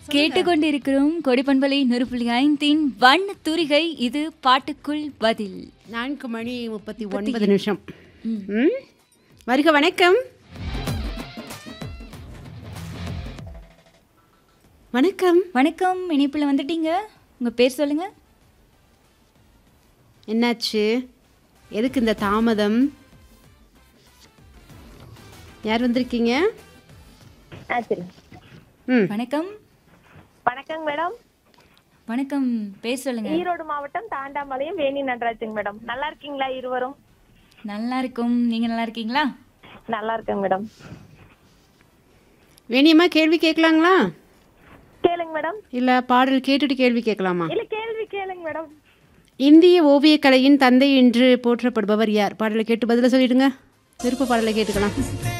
கேட்டுக்கொண்டிருக்கிறோம் கொடிப்பண்பலை நூறு புள்ளி ஐந்தின் வண்ண தூரிகை இது பாட்டுக்குள் பதில் நான்கு மணி முப்பத்தி ஒன்பது நிமிஷம் ம் வருக வணக்கம் வணக்கம் வணக்கம் இணைப்புல வந்துட்டீங்க உங்க பேர் சொல்லுங்க என்னாச்சு எதுக்கு இந்த தாமதம் யார் வந்திருக்கீங்க ஆ சரி ம் வணக்கம் வணக்கங்க மேடம் வணக்கம் பேர் சொல்லுங்க ஈரோடு மாவட்டம் தாண்டாமலையும் வேணி நடராஜுங்க மேடம் நல்லா இருக்கீங்களா இருவரும் நல்லா இருக்கும் நீங்க நல்லா இருக்கீங்களா நல்லா இருக்கேங்க மேடம் வேணியம்மா கேள்வி கேட்கலாங்களா கேளுங்க மேடம் இல்லை பாடல் கேட்டுட்டு கேள்வி கேட்கலாமா இல்ல கேள்வி கேளுங்க மேடம் இந்திய ஓவியக்கலையின் தந்தை என்று போற்றப்படுபவர் யார் பாடலை கேட்டு பதில சொல்லிடுங்க விருப்ப பாடலை கேட்டுக்கலாம்